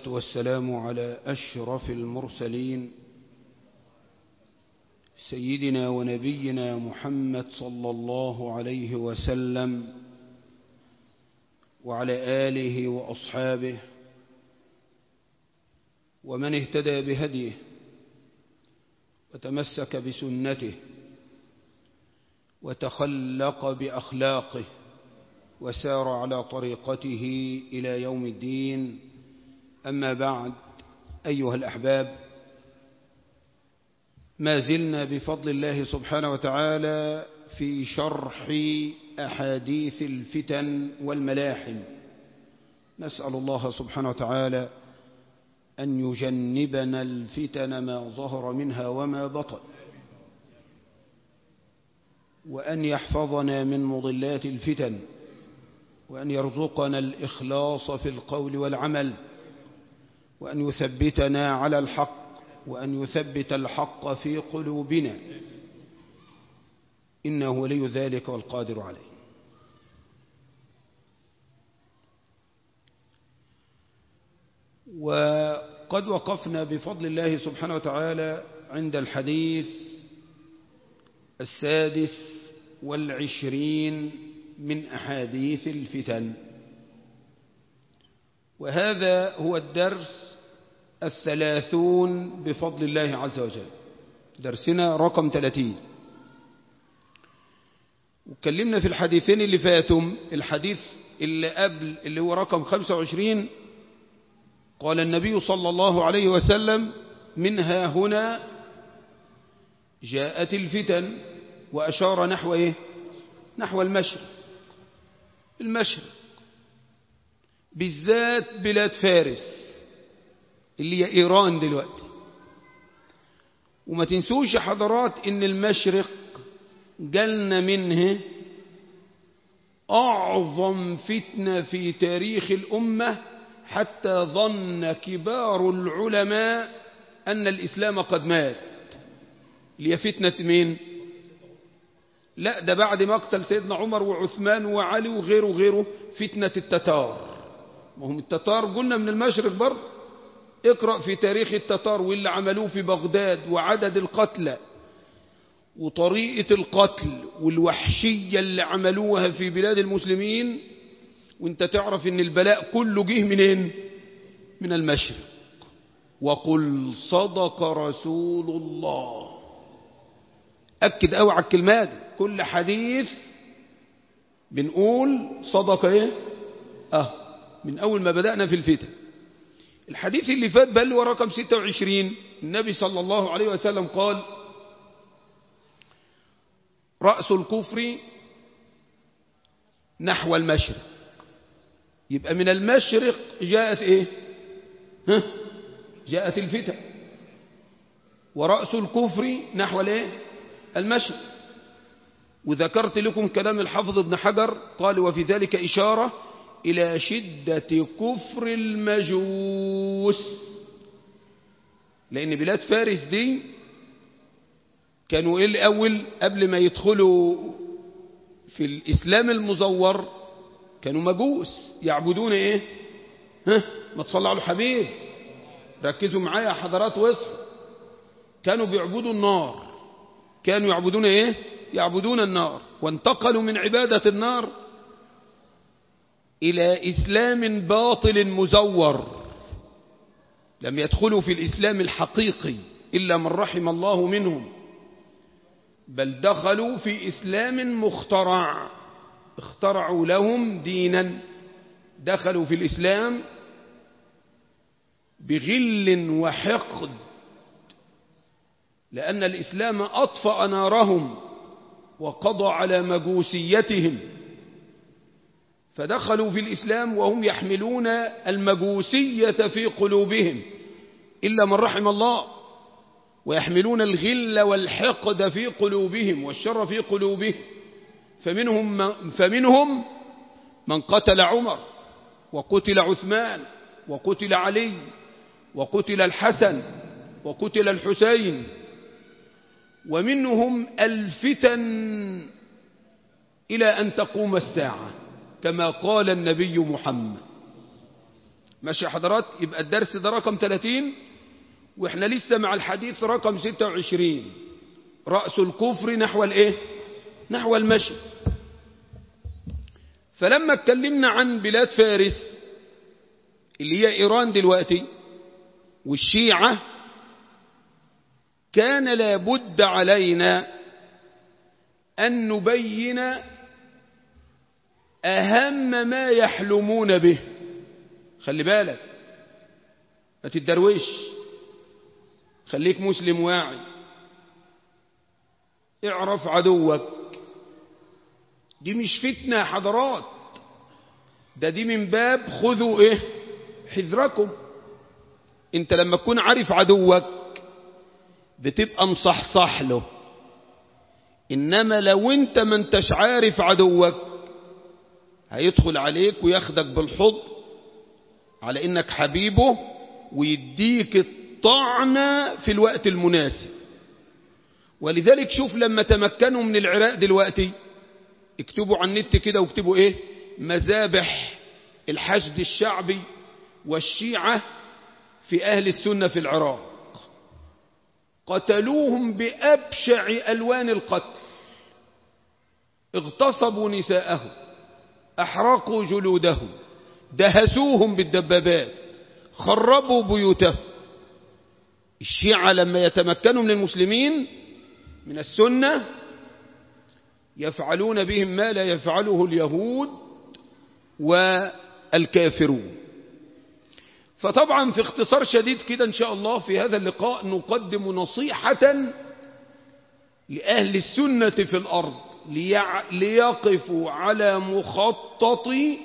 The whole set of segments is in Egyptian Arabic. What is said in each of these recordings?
والصلاة والسلام على أشرف المرسلين سيدنا ونبينا محمد صلى الله عليه وسلم وعلى آله وأصحابه ومن اهتدى بهديه وتمسك بسنته وتخلق بأخلاقه وسار على طريقته إلى يوم الدين أما بعد أيها الأحباب ما زلنا بفضل الله سبحانه وتعالى في شرح أحاديث الفتن والملاحم نسأل الله سبحانه وتعالى أن يجنبنا الفتن ما ظهر منها وما بطن وأن يحفظنا من مضلات الفتن وأن يرزقنا الإخلاص في القول والعمل وأن يثبتنا على الحق وأن يثبت الحق في قلوبنا إنه ولي ذلك والقادر عليه وقد وقفنا بفضل الله سبحانه وتعالى عند الحديث السادس والعشرين من أحاديث الفتن وهذا هو الدرس الثلاثون بفضل الله عز وجل درسنا رقم ثلاثين وكلمنا في الحديثين اللي فاتم الحديث اللي قبل اللي هو رقم خمسة وعشرين قال النبي صلى الله عليه وسلم منها هنا جاءت الفتن وأشار نحو إيه؟ نحو المشرق المشرق بالذات بلاد فارس اللي هي إيران دلوقتي وما تنسوش حضرات إن المشرق جالنا منه أعظم فتنة في تاريخ الأمة حتى ظن كبار العلماء أن الإسلام قد مات اللي هي فتنة مين لا ده بعد مقتل سيدنا عمر وعثمان وعلي وغيره وغيره فتنة التتار وهم التتار قلنا من المشرق برضه اقرأ في تاريخ التتار واللي عملوه في بغداد وعدد القتلى وطريقة القتل والوحشية اللي عملوها في بلاد المسلمين وانت تعرف ان البلاء كله جه منين من المشرق وقل صدق رسول الله أكد أوعى الكلمات كل حديث بنقول صدق ايه اه من أول ما بدأنا في الفتن الحديث اللي فات بل هو رقم 26 النبي صلى الله عليه وسلم قال رأس الكفر نحو المشرق يبقى من المشرق جاءت ايه ها جاءت الفتن ورأس الكفر نحو الايه المشرق وذكرت لكم كلام الحافظ ابن حجر قال وفي ذلك إشارة إلى شدة كفر المجوس لأن بلاد فارس دي كانوا إيه الأول قبل ما يدخلوا في الإسلام المزور كانوا مجوس يعبدون إيه ها ما تصلوا على الحبيب ركزوا معايا حضرات واصحوا كانوا بيعبدوا النار كانوا يعبدون إيه يعبدون النار وانتقلوا من عبادة النار إلى إسلام باطل مزور لم يدخلوا في الإسلام الحقيقي إلا من رحم الله منهم بل دخلوا في إسلام مخترع اخترعوا لهم دينا دخلوا في الإسلام بغل وحقد لأن الإسلام أطفأ نارهم وقضى على مجوسيتهم فدخلوا في الإسلام وهم يحملون المجوسية في قلوبهم إلا من رحم الله ويحملون الغل والحقد في قلوبهم والشر في قلوبهم فمنهم من, فمنهم من قتل عمر وقتل عثمان وقتل علي وقتل الحسن وقتل الحسين ومنهم الفتن إلى أن تقوم الساعة كما قال النبي محمد ماشي يا حضرات يبقى الدرس ده رقم 30 واحنا لسه مع الحديث رقم 26 رأس الكفر نحو الايه نحو المشي فلما اتكلمنا عن بلاد فارس اللي هي ايران دلوقتي والشيعة كان لابد علينا أن نبين أهم ما يحلمون به خلي بالك ما تدروش خليك مسلم واعي اعرف عدوك دي مش فتنة يا حضرات ده دي من باب خذوا ايه حذركم انت لما تكون عارف عدوك بتبقى مصحصح له انما لو انت ما انتش عارف عدوك هيدخل عليك وياخدك بالحضن على انك حبيبه ويديك الطعنة في الوقت المناسب ولذلك شوف لما تمكنوا من العراق دلوقتي اكتبوا على النت كده واكتبوا ايه مذابح الحشد الشعبي والشيعة في أهل السنة في العراق قتلوهم بأبشع ألوان القتل اغتصبوا نساءهم أحرقوا جلودهم دهسوهم بالدبابات خربوا بيوتهم الشيعة لما يتمكنوا من المسلمين من السنة يفعلون بهم ما لا يفعله اليهود والكافرون فطبعا في اختصار شديد كده إن شاء الله في هذا اللقاء نقدم نصيحة لأهل السنة في الأرض ليقفوا على مخطط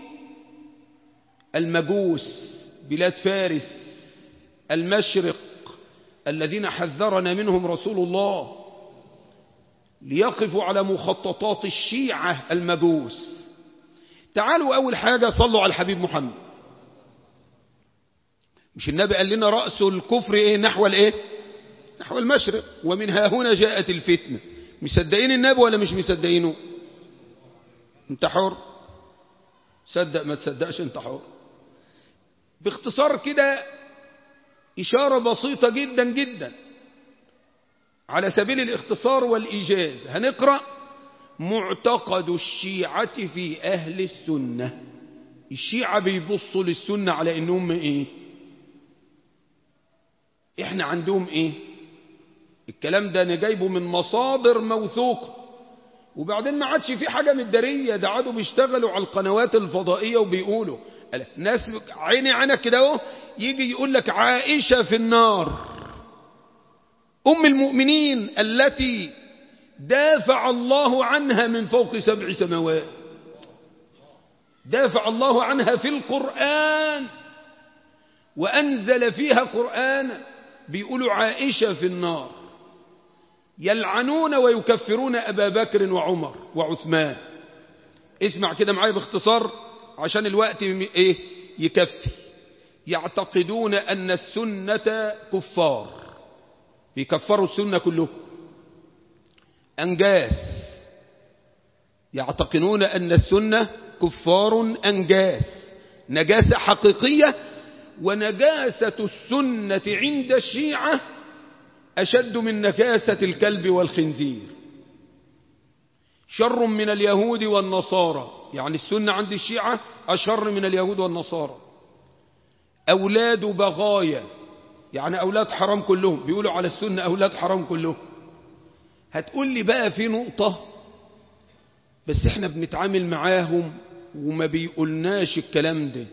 المجوس بلاد فارس المشرق الذين حذرنا منهم رسول الله ليقفوا على مخططات الشيعة المجوس تعالوا أول حاجة صلوا على الحبيب محمد مش النبي قال لنا رأس الكفر إيه نحو الإيه نحو المشرق ومن ها هنا جاءت الفتنة مصدقين النبي ولا مش مصدقينه انت حر صدق ما تصدقش انت حر باختصار كده إشارة بسيطة جدا جدا على سبيل الاختصار والإيجاز هنقرأ معتقد الشيعة في أهل السنة الشيعة بيبصوا للسنة على إنهم إيه إحنا عندهم إيه الكلام ده أنا جايبه من مصادر موثوقة وبعدين ما عادش في حاجة مدارية ده عادوا بيشتغلوا على القنوات الفضائية وبيقولوا ناس عيني عينك كده اهو يجي يقول لك عائشة في النار أم المؤمنين التي دافع الله عنها من فوق سبع سماوات دافع الله عنها في القرآن وأنزل فيها قرآن بيقولوا عائشة في النار يلعنون ويكفرون أبا بكر وعمر وعثمان اسمع كده معايا باختصار عشان الوقت ايه يكفي يعتقدون أن السنة كفار بيكفروا السنة كلهم أنجاس يعتقدون أن السنة كفار أنجاس نجاسة حقيقية ونجاسة السنة عند الشيعة أشد من نكاسة الكلب والخنزير شر من اليهود والنصارى يعني السنة عند الشيعة أشر من اليهود والنصارى أولاد بغايا يعني أولاد حرام كلهم بيقولوا على السنة أولاد حرام كلهم هتقول لي بقى في نقطة بس احنا بنتعامل معاهم وما بيقولناش الكلام ده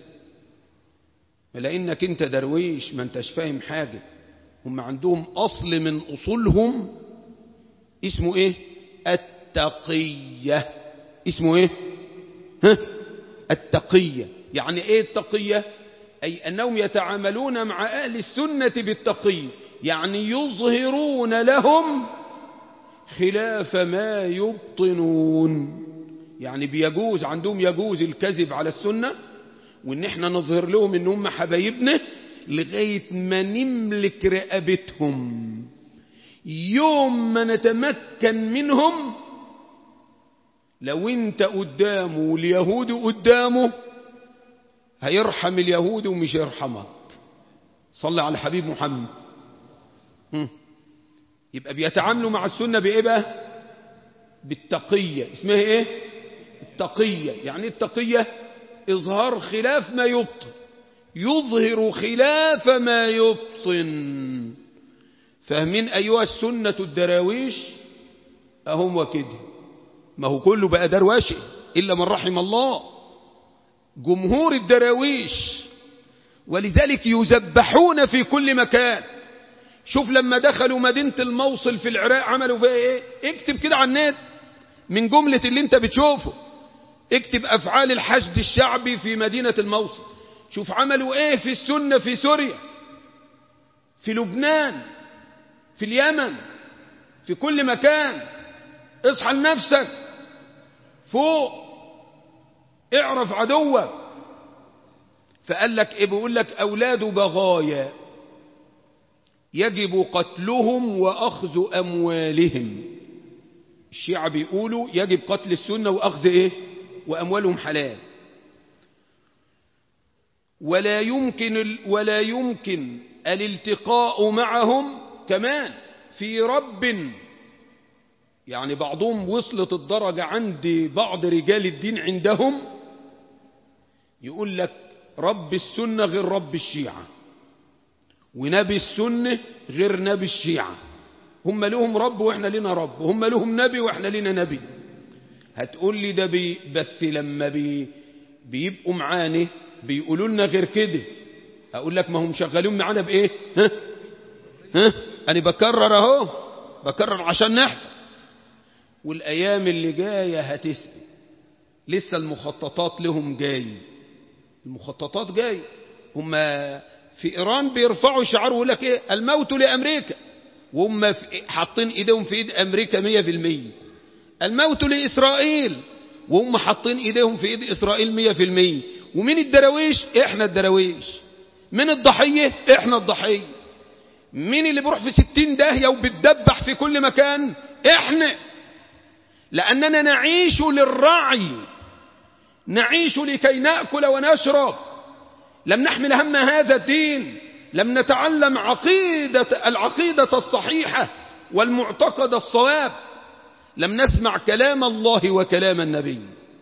لأنك انت درويش ما انتش فاهم حاجة هم عندهم أصل من أصولهم اسمه ايه التقية اسمه ايه ها؟ التقية يعني ايه التقية أي أنهم يتعاملون مع أهل السنة بالتقية يعني يظهرون لهم خلاف ما يبطنون يعني بيجوز عندهم يجوز الكذب على السنة وان احنا نظهر لهم ان هم حبايبنا لغاية ما نملك رقبتهم يوم ما نتمكن منهم لو انت قدامه واليهود قدامه هيرحم اليهود ومش يرحمك صلى على الحبيب محمد هم. يبقى بيتعاملوا مع السنة بإيه بقى بالتقية اسمها إيه التقية يعني التقية إظهار خلاف ما يبطن يظهر خلاف ما يبطن فاهمين أيها السنة الدراويش أهم وكده ما هو كله بقى درواشي إلا من رحم الله جمهور الدراويش ولذلك يذبحون في كل مكان شوف لما دخلوا مدينة الموصل في العراق عملوا فيها ايه اكتب كده على النت من جملة اللي انت بتشوفه اكتب افعال الحشد الشعبي في مدينة الموصل شوف عملوا ايه في السنة في سوريا في لبنان في اليمن في كل مكان اصحى لنفسك فوق اعرف عدوك فقال لك ايه بيقول لك اولاده بغايا يجب قتلهم واخذ اموالهم الشيعة بيقولوا يجب قتل السنة واخذ ايه واموالهم حلال ولا يمكن ولا يمكن الالتقاء معهم كمان في رب يعني بعضهم وصلت الدرجة عند بعض رجال الدين عندهم يقول لك رب السنة غير رب الشيعة ونبي السنة غير نبي الشيعة هم لهم رب واحنا لنا رب هم لهم نبي واحنا لنا نبي هتقول لي ده بي بس لما بي بيبقوا معانا بيقولوا لنا غير كده اقول لك ما هم شغالين معانا بايه ها ها انا بكرر اهو بكرر عشان نحفظ والايام اللي جايه هتثبت لسه المخططات لهم جاي المخططات جاي هم في ايران بيرفعوا شعار ويقول لك ايه الموت لامريكا وهم حاطين ايديهم في ايد امريكا 100% الموت لاسرائيل وهم حاطين ايديهم في ايد اسرائيل 100% ومين الدراويش احنا الدراويش من الضحيه احنا الضحيه مين اللي بيروح في ستين داهيه وبتدبح في كل مكان احنا لاننا نعيش للرعي نعيش لكي ناكل ونشرب لم نحمل هم هذا الدين لم نتعلم عقيدة العقيدة الصحيحة والمعتقد الصواب لم نسمع كلام الله وكلام النبي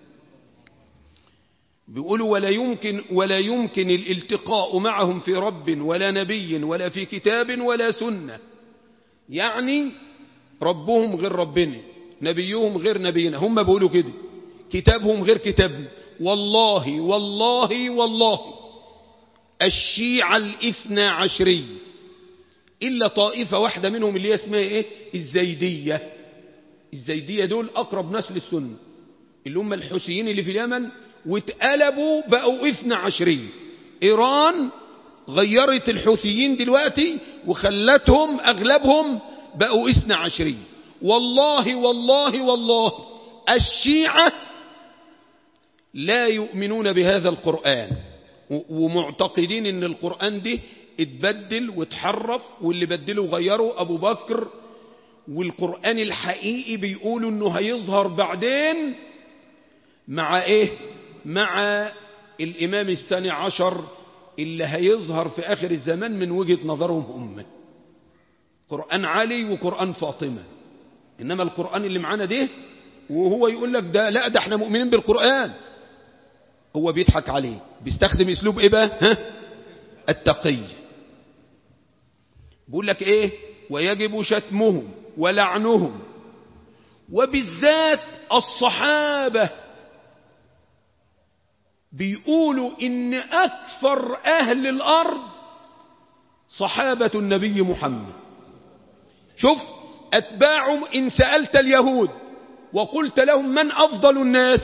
بيقولوا ولا يمكن ولا يمكن الالتقاء معهم في رب ولا نبي ولا في كتاب ولا سنة يعني ربهم غير ربنا نبيهم غير نبينا هم بيقولوا كده كتابهم غير كتابنا والله والله والله الشيعة الاثنى عشري إلا طائفة واحدة منهم اللي هي اسمها إيه الزيدية الزيدية دول أقرب ناس للسنة اللي هم الحوثيين اللي في اليمن واتقلبوا بقوا اثنى عشري إيران غيرت الحوثيين دلوقتي وخلتهم أغلبهم بقوا اثنى عشري والله والله والله الشيعة لا يؤمنون بهذا القرآن ومعتقدين ان القرآن ده اتبدل واتحرف واللي بدله وغيره ابو بكر والقرآن الحقيقي بيقولوا انه هيظهر بعدين مع ايه مع الامام الثاني عشر اللي هيظهر في اخر الزمان من وجهة نظرهم هم قرآن علي وقرآن فاطمة انما القرآن اللي معانا ده وهو يقول لك ده لا ده احنا مؤمنين بالقرآن هو بيضحك عليه بيستخدم اسلوب ايه بقى ها التقي بيقول لك ايه ويجب شتمهم ولعنهم وبالذات الصحابة بيقولوا ان اكثر اهل الارض صحابة النبي محمد شوف اتباعهم ان سألت اليهود وقلت لهم من افضل الناس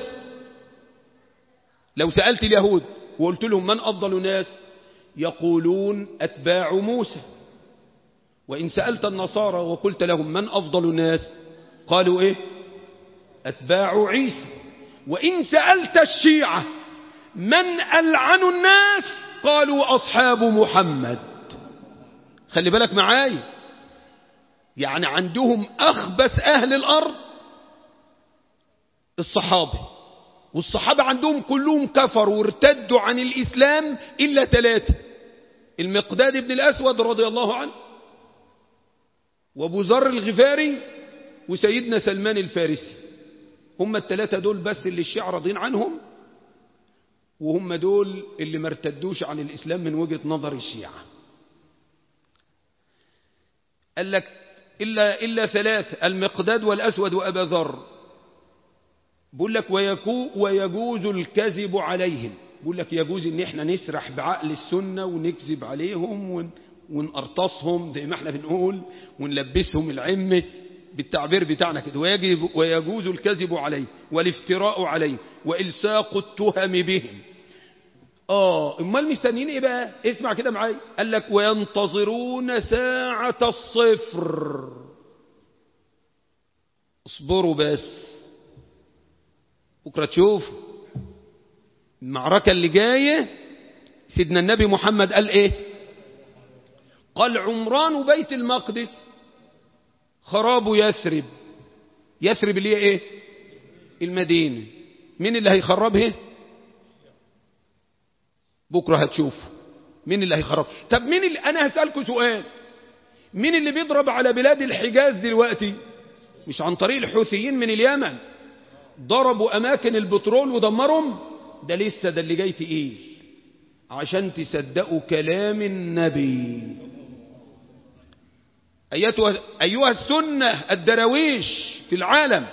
لو سألت اليهود وقلت لهم من أفضل الناس يقولون أتباع موسى وإن سألت النصارى وقلت لهم من أفضل الناس قالوا إيه أتباع عيسى وإن سألت الشيعة من ألعن الناس قالوا أصحاب محمد خلي بالك معاي يعني عندهم أخبث أهل الأرض الصحابة والصحابة عندهم كلهم كفروا وارتدوا عن الإسلام إلا ثلاثة المقداد بن الأسود رضي الله عنه وابو ذر الغفاري وسيدنا سلمان الفارسي هم الثلاثة دول بس اللي الشيعة راضين عنهم وهم دول اللي ما ارتدوش عن الإسلام من وجهة نظر الشيعة قال لك إلا, إلا ثلاث المقداد والأسود وأبا ذر بقول لك ويكو ويجوز الكذب عليهم بقول لك يجوز ان احنا نسرح بعقل السنة ونكذب عليهم ون ونقرطصهم زي ما احنا بنقول ونلبسهم العمة بالتعبير بتاعنا كده ويجب ويجوز الكذب عليه والافتراء عليه والساق التهم بهم اه امال مستنيين ايه بقى اسمع كده معايا قال لك وينتظرون ساعة الصفر اصبروا بس بكره تشوف المعركة اللي جاية سيدنا النبي محمد قال ايه قال عمران بيت المقدس خراب يثرب يثرب اللي هي ايه المدينة مين اللي هيخربها بكرة هتشوفوا مين اللي هيخرب طب مين اللي انا هسألكوا سؤال مين اللي بيضرب على بلاد الحجاز دلوقتي مش عن طريق الحوثيين من اليمن ضربوا اماكن البترول ودمرهم ده لسه ده اللي جاي تقيل عشان تصدقوا كلام النبي أيتها أيها السنة الدرويش في العالم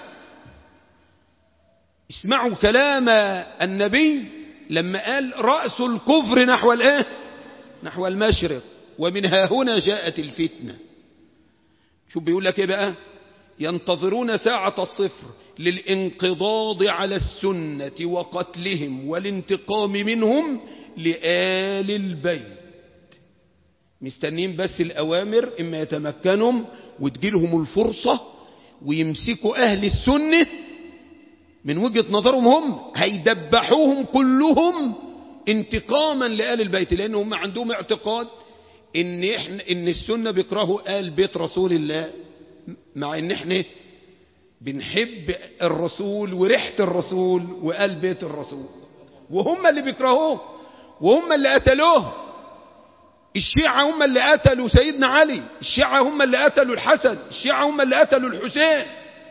اسمعوا كلام النبي لما قال رأس الكفر نحو الايه نحو المشرق ومن ها هنا جاءت الفتنة شو بيقول لك ايه بقى ينتظرون ساعة الصفر للانقضاض على السنة وقتلهم والانتقام منهم لآل البيت مستنين بس الأوامر إما يتمكنهم وتجيلهم الفرصة ويمسكوا أهل السنة من وجهة نظرهم هم هيدبحوهم كلهم انتقاما لآل البيت لأنهم عندهم اعتقاد إن, إحنا إن السنة بيكرهوا آل بيت رسول الله مع إن إحنا بنحب الرسول وريحة الرسول وآل بيت الرسول وهم اللي بيكرهوه وهم اللي قتلوه الشيعة هم اللي قتلوا سيدنا علي الشيعة هم اللي قتلوا الحسن الشيعة هم اللي قتلوا الحسين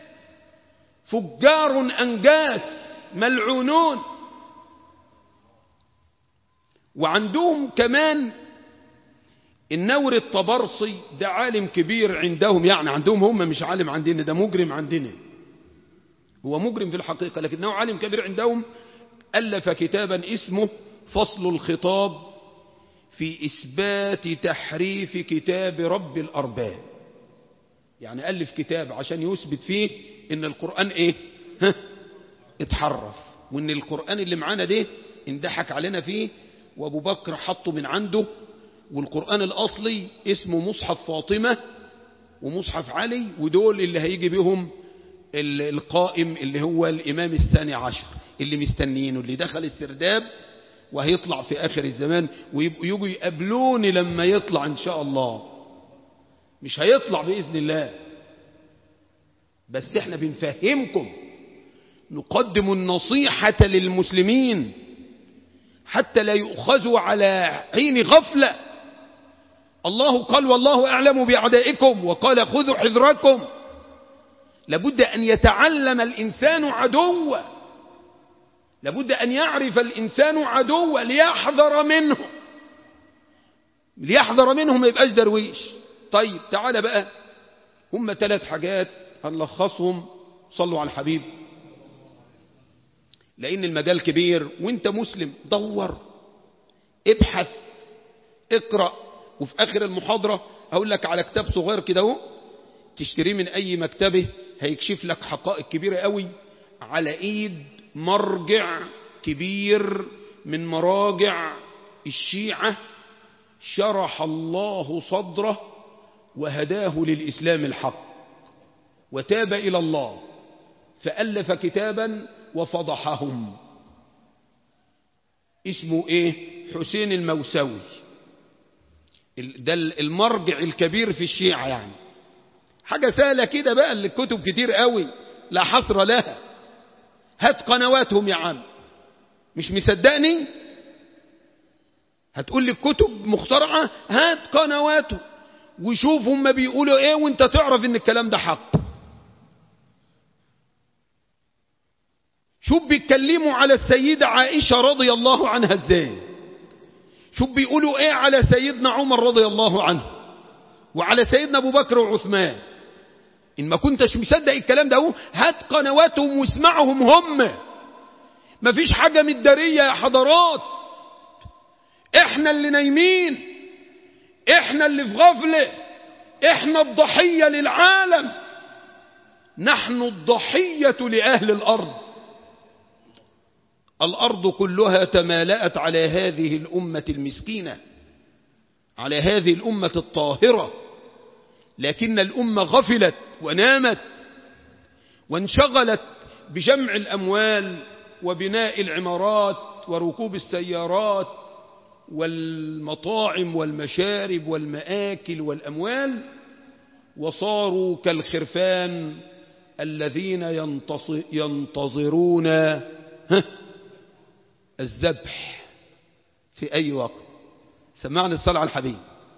فجار أنجاس ملعونون وعندهم كمان النور الطبرسي ده عالم كبير عندهم يعني عندهم هم مش عالم عندنا ده مجرم عندنا هو مجرم في الحقيقة لكنه عالم كبير عندهم ألف كتابا اسمه فصل الخطاب في إثبات تحريف كتاب رب الأرباب يعني ألف كتاب عشان يثبت فيه إن القرآن إيه ها اتحرف وإن القرآن اللي معانا ده اندحك علينا فيه وأبو بكر حطه من عنده والقرآن الأصلي اسمه مصحف فاطمة ومصحف علي ودول اللي هيجي بهم القائم اللي هو الإمام الثاني عشر اللي مستنيينه اللي دخل السرداب وهيطلع في آخر الزمان ويجوا يقابلوني لما يطلع إن شاء الله مش هيطلع بإذن الله بس احنا بنفهمكم نقدم النصيحة للمسلمين حتى لا يؤخذوا على حين غفلة الله قال والله أعلم بأعدائكم وقال خذوا حذركم لابد أن يتعلم الإنسان عدوا لابد أن يعرف الإنسان عدوا ليحذر منه ليحذر منه ما يبقاش درويش طيب تعالى بقى هم ثلاث حاجات هنلخصهم صلوا على الحبيب لأن المجال كبير وانت مسلم دور ابحث اقرأ وفي آخر المحاضرة هقول لك على كتاب صغير كده اهو تشتريه من أي مكتبه هيكشف لك حقائق كبيرة قوي على ايد مرجع كبير من مراجع الشيعة شرح الله صدره وهداه للإسلام الحق وتاب إلى الله فألف كتابا وفضحهم اسمه ايه حسين الموسوي ده المرجع الكبير في الشيعة يعني حاجة سهلة كده بقى الكتب كتير قوي لا حصر لها هات قنواتهم يا عم مش مصدقني هتقول لي كتب مخترعة هات قنواته وشوف هم بيقولوا ايه وانت تعرف ان الكلام ده حق شوف بيتكلموا على السيدة عائشة رضي الله عنها ازاي شوف بيقولوا ايه على سيدنا عمر رضي الله عنه وعلى سيدنا ابو بكر وعثمان ان ما كنتش مصدق الكلام ده اهو هات قنواتهم واسمعهم هم مفيش حاجة مدارية يا حضرات احنا اللي نايمين احنا اللي في غفلة احنا الضحية للعالم نحن الضحية لأهل الأرض الأرض كلها تمالأت على هذه الأمة المسكينة على هذه الأمة الطاهرة لكن الأمة غفلت ونامت وانشغلت بجمع الأموال وبناء العمارات وركوب السيارات والمطاعم والمشارب والمآكل والأموال وصاروا كالخرفان الذين ينتظرون الذبح في أي وقت سمعنا الصلاة على الحبيب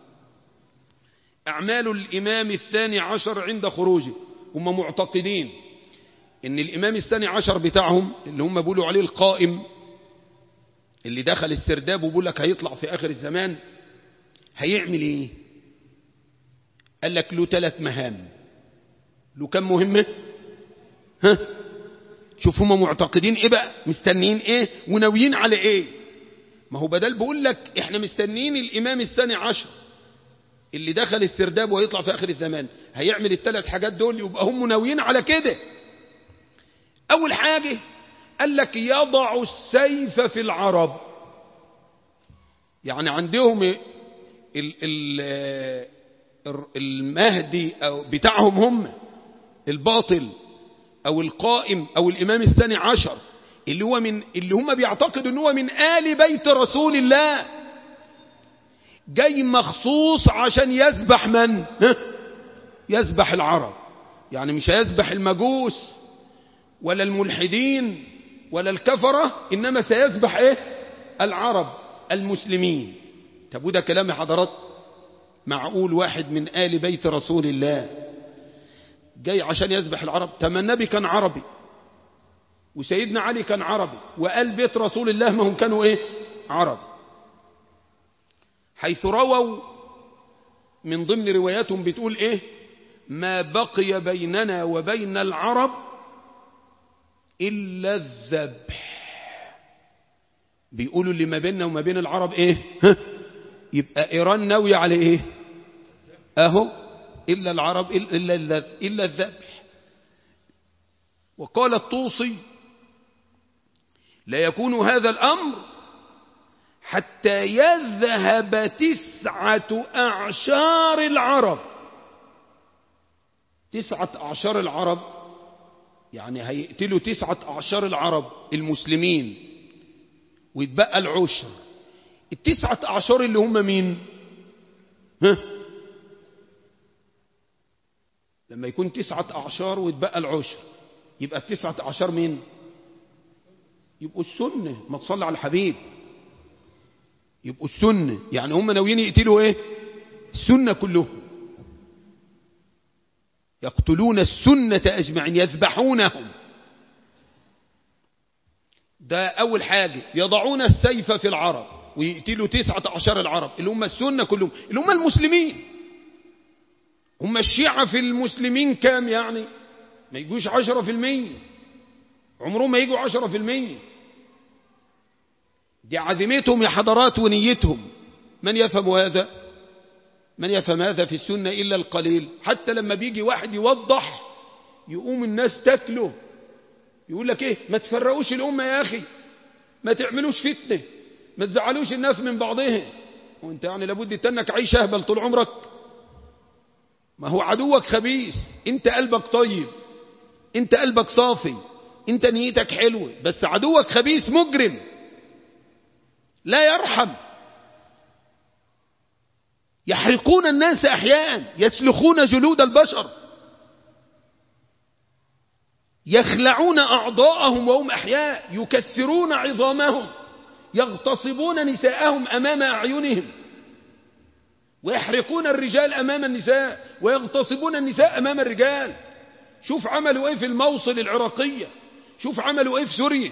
أعمال الإمام الثاني عشر عند خروجه هم معتقدين ان الإمام الثاني عشر بتاعهم اللي هم بيقولوا عليه القائم اللي دخل السرداب وبيقول لك هيطلع في آخر الزمان هيعمل ايه قال لك له ثلاث مهام له كم مهمة ها شوف هم معتقدين ايه بقى مستنيين ايه وناويين على ايه ما هو بدل بقول لك احنا مستنيين الامام الثاني عشر اللي دخل السرداب ويطلع في اخر الزمان هيعمل الثلاث حاجات دول يبقى هم ناويين على كده اول حاجة قال لك يضع السيف في العرب يعني عندهم ال ال المهدي أو بتاعهم هم الباطل أو القائم أو الإمام الثاني عشر اللي هو من اللي هم بيعتقدوا ان هو من آل بيت رسول الله جاي مخصوص عشان يذبح من يذبح العرب يعني مش هيذبح المجوس ولا الملحدين ولا الكفرة إنما سيذبح إيه العرب المسلمين طب وده كلام يا حضرات معقول واحد من آل بيت رسول الله جاي عشان يذبح العرب تم النبي كان عربي وسيدنا علي كان عربي وآل بيت رسول الله ما هم كانوا ايه عرب حيث رووا من ضمن رواياتهم بتقول ايه ما بقي بيننا وبين العرب إلا الذبح بيقولوا اللي ما بيننا وما بين العرب ايه ها؟ يبقى إيران ناوية على ايه اهو إلا العرب إلا إلا الذبح وقال الطوسي لا يكون هذا الأمر حتى يذهب تسعة أعشار العرب تسعة أعشار العرب يعني هيقتلوا تسعة أعشار العرب المسلمين ويتبقى العشر التسعة أعشار اللي هم مين ها لما يكون تسعة أعشار ويتبقى العشر يبقى التسعة أعشار مين يبقوا السنة ما تصلي على الحبيب يبقوا السنة يعني هم ناويين يقتلوا ايه السنة كلهم يقتلون السنة أجمعين يذبحونهم ده أول حاجة يضعون السيف في العرب ويقتلوا تسعة عشر العرب اللي هم السنة كلهم اللي هم المسلمين هم الشيعة في المسلمين كام يعني ما يجوش عشرة في المية عمرهم ما يجوا عشرة في المية دي عزيمتهم يا حضرات ونيتهم من يفهم هذا من يفهم هذا في السنة إلا القليل حتى لما بيجي واحد يوضح يقوم الناس تاكله يقول لك ايه ما تفرقوش الأمة يا أخي ما تعملوش فتنة ما تزعلوش الناس من بعضهم وانت يعني لابد تنك عيش أهبل طول عمرك ما هو عدوك خبيث انت قلبك طيب انت قلبك صافي انت نيتك حلوة بس عدوك خبيث مجرم لا يرحم يحرقون الناس أحياء يسلخون جلود البشر يخلعون أعضاءهم وهم أحياء يكسرون عظامهم يغتصبون نساءهم أمام أعينهم ويحرقون الرجال أمام النساء ويغتصبون النساء أمام الرجال شوف عملوا ايه في الموصل العراقية شوف عملوا ايه في سوريا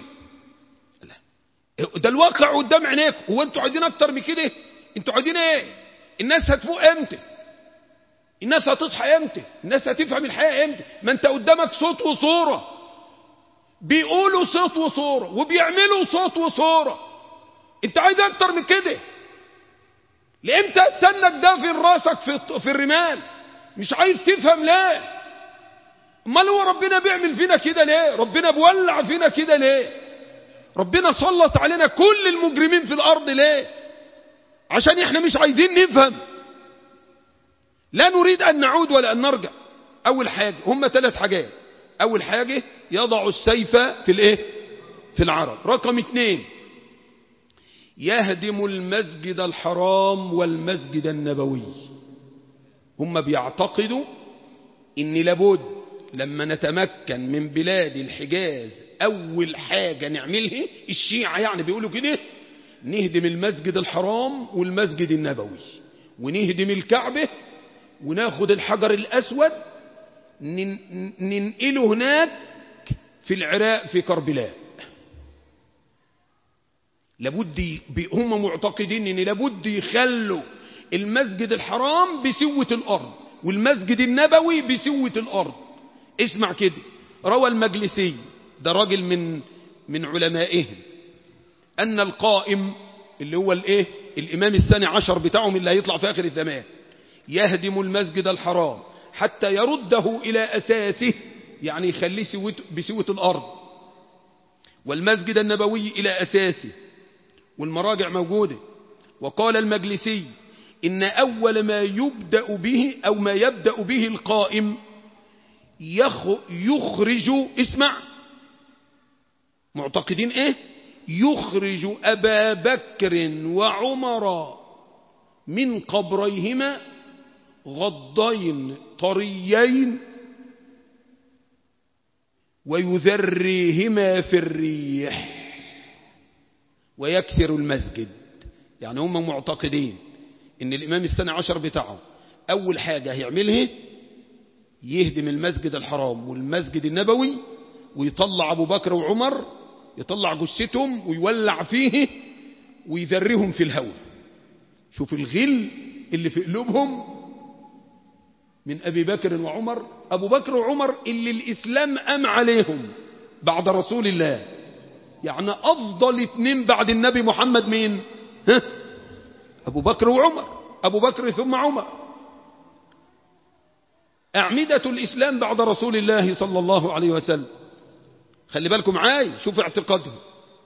ده الواقع قدام عينيك هو انتوا عايزين اكتر من كده انتوا عايزين ايه الناس هتفوق امتى الناس هتصحى امتى الناس هتفهم الحياة امتى ما انت قدامك صوت وصورة بيقولوا صوت وصورة وبيعملوا صوت وصورة انت عايز اكتر من كده لامتى تنك ده في راسك في, في الرمال مش عايز تفهم ليه امال هو ربنا بيعمل فينا كده ليه ربنا بولع فينا كده ليه ربنا سلط علينا كل المجرمين في الارض ليه عشان احنا مش عايزين نفهم لا نريد ان نعود ولا ان نرجع اول حاجة هم ثلاث حاجات اول حاجة يضع السيف في الايه في العرب رقم اثنين يهدم المسجد الحرام والمسجد النبوي هم بيعتقدوا ان لابد لما نتمكن من بلاد الحجاز اول حاجة نعملها الشيعة يعني بيقولوا كده نهدم المسجد الحرام والمسجد النبوي ونهدم الكعبة وناخد الحجر الاسود ننقله هناك في العراق في كربلاء لابد هم معتقدين ان لابد يخلوا المسجد الحرام بسوة الارض والمسجد النبوي بسوة الارض اسمع كده روى المجلسي ده راجل من من علمائهم ان القائم اللي هو الايه الامام الثاني عشر بتاعهم اللي هيطلع في اخر الزمان يهدم المسجد الحرام حتى يرده الى اساسه يعني يخليه بسوة الارض والمسجد النبوي الى اساسه والمراجع موجودة وقال المجلسي إن أول ما يبدأ به أو ما يبدأ به القائم يخرج اسمع معتقدين ايه يخرج أبا بكر وعمر من قبريهما غضين طريين ويذريهما في الريح ويكسر المسجد يعني هم معتقدين ان الامام السنة عشر بتاعه اول حاجة هيعملها يهدم المسجد الحرام والمسجد النبوي ويطلع ابو بكر وعمر يطلع جثتهم ويولع فيه ويذرهم في الهواء شوف الغل اللي في قلوبهم من ابي بكر وعمر ابو بكر وعمر اللي الاسلام ام عليهم بعد رسول الله يعني أفضل اتنين بعد النبي محمد مين ها؟ أبو بكر وعمر أبو بكر ثم عمر أعمدة الإسلام بعد رسول الله صلى الله عليه وسلم خلي بالكم معاي شوف اعتقادهم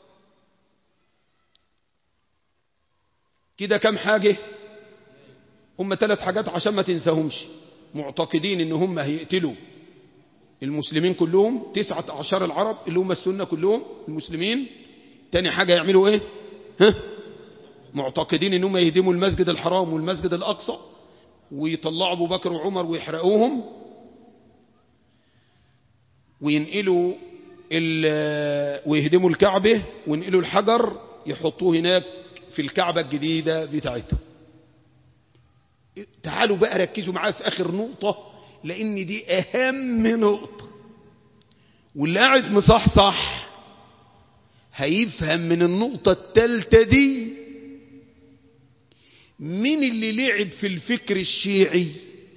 كده كم حاجة هم ثلاث حاجات عشان ما تنساهمش معتقدين ان هم هيقتلوا المسلمين كلهم تسعة عشر العرب اللي هم السنة كلهم المسلمين تاني حاجة يعملوا ايه ها معتقدين انهم يهدموا المسجد الحرام والمسجد الاقصى ويطلعوا ابو بكر وعمر ويحرقوهم وينقلوا ويهدموا الكعبة وينقلوا الحجر يحطوه هناك في الكعبة الجديدة بتاعتهم تعالوا بقى ركزوا معايا في اخر نقطة لان دي اهم نقطة واللي قاعد مصحصح هيفهم من النقطة التالتة دي مين اللي لعب في الفكر الشيعي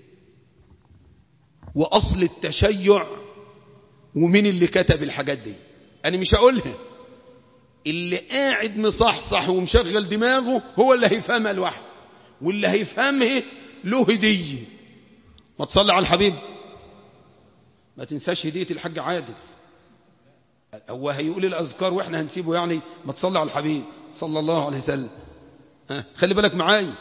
واصل التشيع ومين اللي كتب الحاجات دي انا مش هقولها اللي قاعد مصحصح ومشغل دماغه هو اللي هيفهمها لوحده واللي هيفهمها له هديه ما تصلي على الحبيب ما تنساش هدية الحاج عادل هو هيقول الأذكار وإحنا هنسيبه يعني ما تصلي على الحبيب صلى الله عليه وسلم ها خلي بالك معايا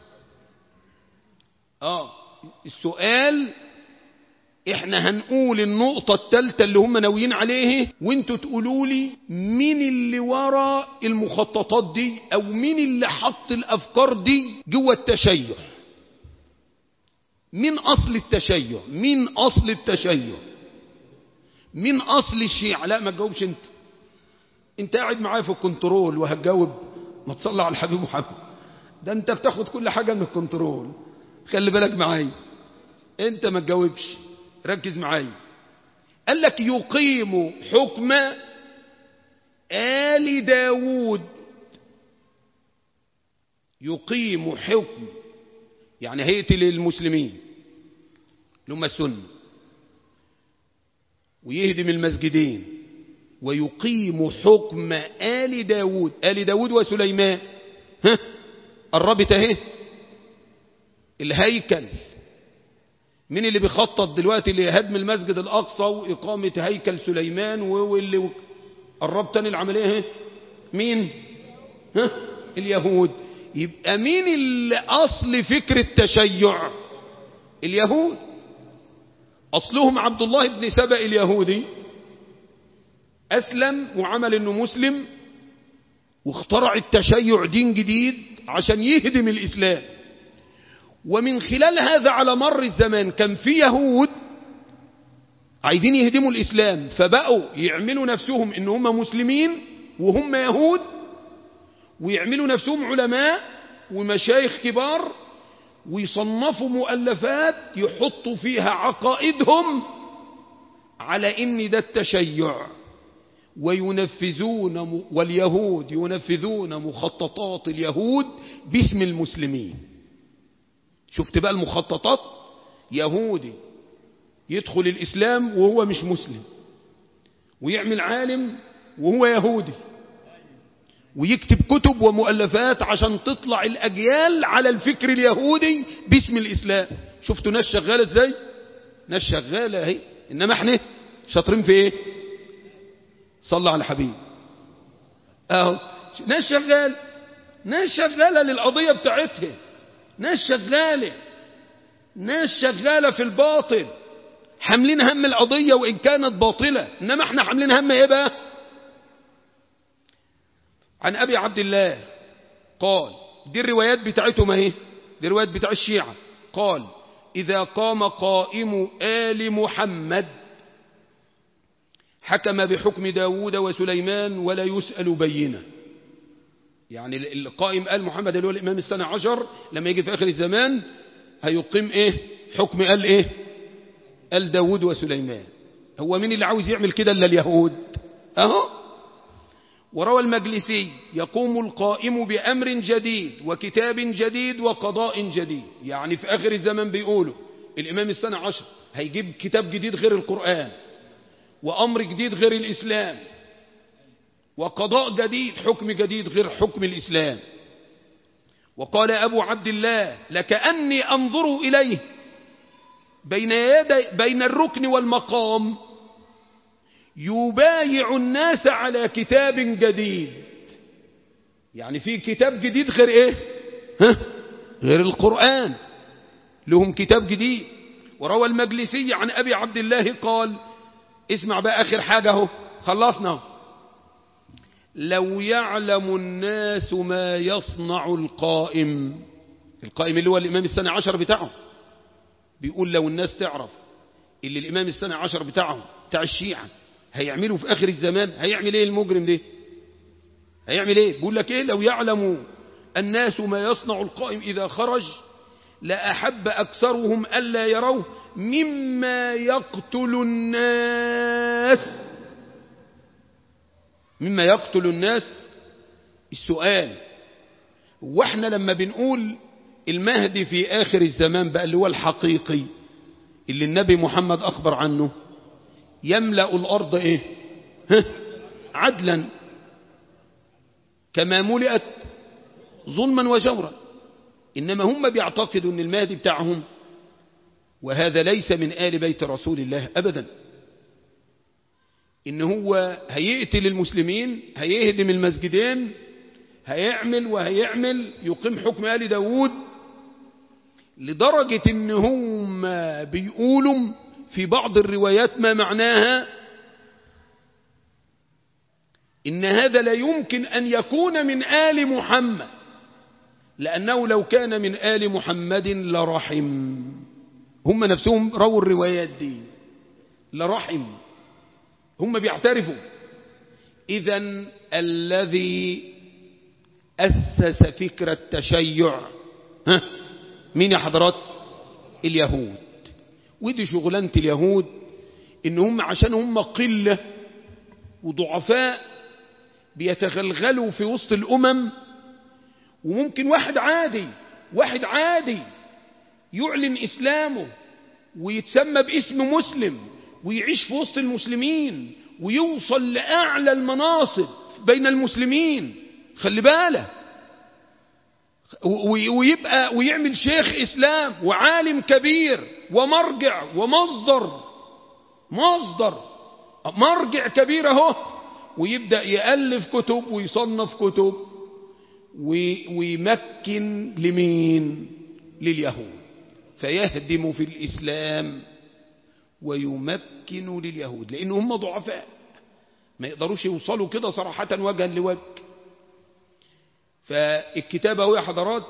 آه السؤال احنا هنقول النقطة التالتة اللي هم ناويين عليه وانتوا تقولوا لي مين اللي ورا المخططات دي او مين اللي حط الافكار دي جوه التشيع مين اصل التشيع مين اصل التشيع مين أصل الشيعة لا ما تجاوبش انت انت قاعد معايا في الكنترول وهتجاوب ما تصلى على الحبيب محمد ده انت بتاخد كل حاجة من الكنترول خلي بالك معايا انت ما تجاوبش ركز معايا قال لك يقيم حكم آل داود يقيم حكم يعني هيئة المسلمين اللي هم السنة ويهدم المسجدين ويقيم حكم آل داود آل داود وسليمان ها قربت اهي الهيكل مين اللي بيخطط دلوقتي لهدم المسجد الأقصى وإقامة هيكل سليمان واللي قرب تاني العملية اهي مين ها اليهود يبقى مين اللي أصل فكر التشيع اليهود أصلهم عبد الله بن سبأ اليهودي أسلم وعمل أنه مسلم واخترع التشيع دين جديد عشان يهدم الإسلام ومن خلال هذا على مر الزمان كان في يهود عايزين يهدموا الإسلام فبقوا يعملوا نفسهم إن هم مسلمين وهم يهود ويعملوا نفسهم علماء ومشايخ كبار ويصنفوا مؤلفات يحطوا فيها عقائدهم على إن ده التشيع وينفذون واليهود ينفذون مخططات اليهود باسم المسلمين شفت بقى المخططات يهودي يدخل الإسلام وهو مش مسلم ويعمل عالم وهو يهودي ويكتب كتب ومؤلفات عشان تطلع الأجيال على الفكر اليهودي باسم الإسلام شفتوا ناس شغالة ازاي ناس شغالة اهي إنما احنا شاطرين في ايه صلى على حبيب اهو ناس شغال ناس شغالة للقضية بتاعتها ناس شغالة ناس شغالة في الباطل حاملين هم القضية وإن كانت باطلة إنما احنا حاملين هم ايه بقى عن أبي عبد الله قال دي الروايات بتاعتهم اهي دي الروايات بتاع الشيعة قال إذا قام قائم آل محمد حكم بحكم داود وسليمان ولا يسأل بينه يعني القائم آل محمد اللي هو الإمام السنة عشر لما يجي في آخر الزمان هيقيم إيه حكم آل إيه آل داود وسليمان هو مين اللي عاوز يعمل كده إلا اليهود أهو وروى المجلسي يقوم القائم بأمر جديد وكتاب جديد وقضاء جديد يعني في آخر الزمن بيقولوا الإمام السنة عشر هيجيب كتاب جديد غير القرآن وأمر جديد غير الإسلام وقضاء جديد حكم جديد غير حكم الإسلام وقال أبو عبد الله لكأني أنظر إليه بين, يدي بين الركن والمقام يبايع الناس على كتاب جديد يعني في كتاب جديد غير ايه ها؟ غير القرآن لهم كتاب جديد وروى المجلسي عن أبي عبد الله قال اسمع بقى آخر حاجة اهو خلصنا لو يعلم الناس ما يصنع القائم القائم اللي هو الإمام السنة عشر بتاعه بيقول لو الناس تعرف اللي الإمام السنة عشر بتاعه بتاع الشيعة هيعملوا في آخر الزمان هيعمل ايه المجرم ده هيعمل ايه بيقول لك ايه لو يعلم الناس ما يصنع القائم إذا خرج لأحب أكثرهم ألا يروه مما يقتل الناس مما يقتل الناس السؤال واحنا لما بنقول المهدي في آخر الزمان بقى اللي هو الحقيقي اللي النبي محمد أخبر عنه يملأ الأرض إيه ها؟ عدلا كما ملئت ظلما وجورا إنما هم بيعتقدوا أن المهدي بتاعهم وهذا ليس من آل بيت رسول الله أبدا إن هو هيقتل المسلمين هيهدم المسجدين هيعمل وهيعمل يقيم حكم آل داود لدرجة إن هم بيقولوا في بعض الروايات ما معناها إن هذا لا يمكن أن يكون من آل محمد لأنه لو كان من آل محمد لرحم هم نفسهم رووا الروايات دي لرحم هم بيعترفوا إذا الذي أسس فكرة التشيع ها مين يا حضرات اليهود ودي شغلانة اليهود إن هم عشان هم قلة وضعفاء بيتغلغلوا في وسط الأمم وممكن واحد عادي واحد عادي يعلن إسلامه ويتسمى باسم مسلم ويعيش في وسط المسلمين ويوصل لأعلى المناصب بين المسلمين خلي بالك ويبقى ويعمل شيخ إسلام وعالم كبير ومرجع ومصدر مصدر مرجع كبير اهو ويبدأ يألف كتب ويصنف كتب ويمكن لمين لليهود فيهدم في الإسلام ويمكن لليهود لأن هم ضعفاء ما يقدروش يوصلوا كده صراحة وجها لوجه فالكتاب اهو يا حضرات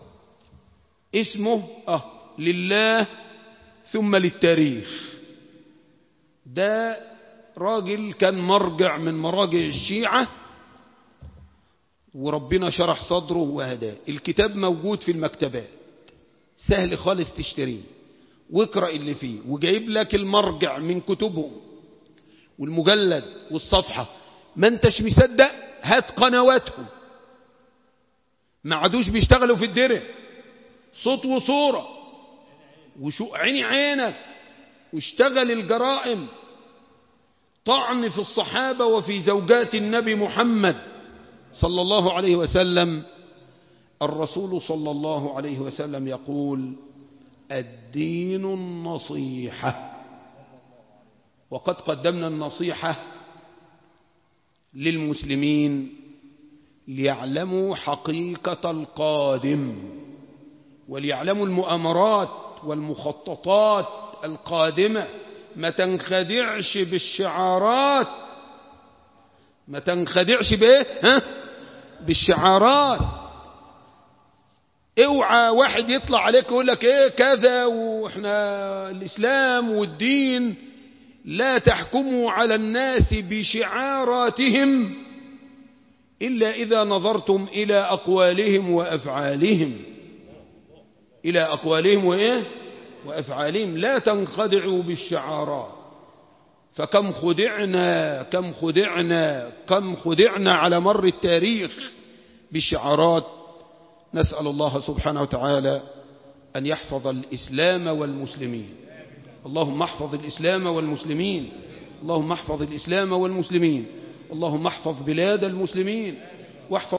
اسمه اه لله ثم للتاريخ ده راجل كان مرجع من مراجع الشيعة وربنا شرح صدره وهداه الكتاب موجود في المكتبات سهل خالص تشتريه واقرأ اللي فيه وجايب لك المرجع من كتبهم والمجلد والصفحة ما انتش مصدق هات قنواتهم ما عادوش بيشتغلوا في الدرع صوت وصورة وشو عيني عينك واشتغل الجرائم طعن في الصحابة وفي زوجات النبي محمد صلى الله عليه وسلم الرسول صلى الله عليه وسلم يقول الدين النصيحة وقد قدمنا النصيحة للمسلمين ليعلموا حقيقة القادم وليعلموا المؤامرات والمخططات القادمة ما تنخدعش بالشعارات ما تنخدعش بايه ها بالشعارات اوعى واحد يطلع عليك يقول لك ايه كذا واحنا الاسلام والدين لا تحكموا على الناس بشعاراتهم إلا إذا نظرتم إلى أقوالهم وأفعالهم إلى أقوالهم وإيه وأفعالهم لا تنخدعوا بالشعارات فكم خدعنا كم خدعنا كم خدعنا على مر التاريخ بالشعارات نسأل الله سبحانه وتعالى أن يحفظ الإسلام والمسلمين اللهم احفظ الإسلام والمسلمين اللهم احفظ الإسلام والمسلمين اللهم احفظ بلاد المسلمين واحفظ